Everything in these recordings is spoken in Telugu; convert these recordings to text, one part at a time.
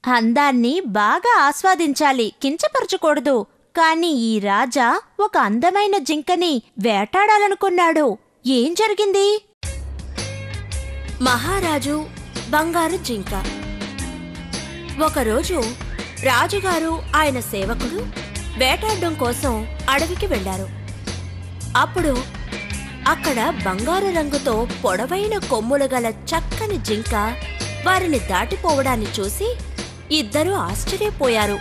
అందాన్ని బాగా ఆస్వాదించాలి కించపరచకూడదు కాని ఈ రాజా ఒక అందమైన జింకని వేటాడాలనుకున్నాడు ఏం జరిగింది మహారాజు బంగారు జింక ఒకరోజు రాజుగారు ఆయన సేవకుడు వేటాడడం కోసం అడవికి వెళ్లారు అప్పుడు అక్కడ బంగారు రంగుతో పొడవైన కొమ్ములు గల చక్కని జింక వారిని దాటిపోవడాన్ని చూసి ఇద్దరూ ఆశ్చర్యపోయారు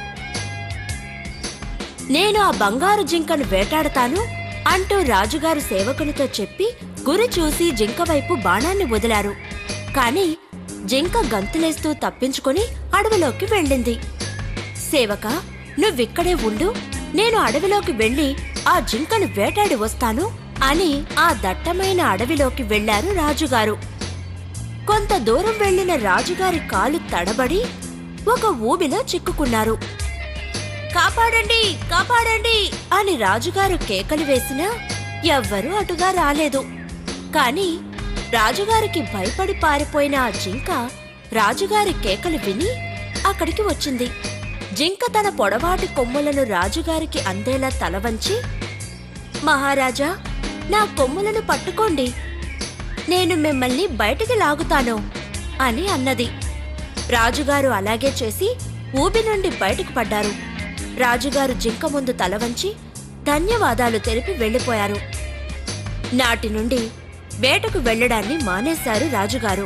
నేను ఆ బంగారు జింకను వేటాడతాను అంటూ రాజుగారు సేవకునితో చెప్పి గురి చూసి జింక వైపు బాణాన్ని వదిలారు కాని జింక గంతులేస్తూ తప్పించుకొని అడవిలోకి వెళ్ళింది సేవక నువ్విక్కడే ఉండు నేను అడవిలోకి వెళ్ళి ఆ జింకను వేటాడి వస్తాను అని ఆ దట్టమైన అడవిలోకి వెళ్లారు రాజుగారు కొంత దూరం వెళ్లిన రాజుగారి కాలు తడబడి ఒక ఊబిలో చిక్కుకున్నారు కాపాడండి కాపాడండి అని రాజుగారు కేకలు వేసినా ఎవ్వరూ అటుగా రాలేదు కాని రాజుగారికి భయపడి పారిపోయిన ఆ జింక రాజుగారి కేకలు విని అక్కడికి వచ్చింది జింక తన పొడవాటి కొమ్ములను రాజుగారికి అందేలా తల వంచి మహారాజా నా కొమ్ములను పట్టుకోండి నేను మిమ్మల్ని బయటికి లాగుతాను అని అన్నది రాజుగారు అలాగే చేసి ఊబి నుండి బయటకు పడ్డారు రాజుగారు జింక ముందు తల వంచి ధన్యవాదాలు తెలిపి వెళ్ళిపోయారు నాటి నుండి వేటకు వెళ్ళడాన్ని మానేశారు రాజుగారు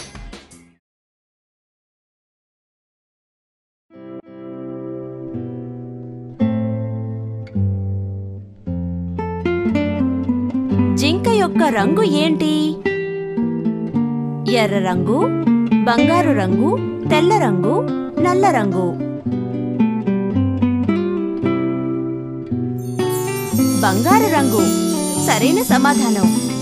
జింక యొక్క రంగు ఏంటి ఎర్ర రంగు బంగారు రంగు తెల్ల రంగు నల్ల రంగు బంగారు రంగు సరైన సమాధానం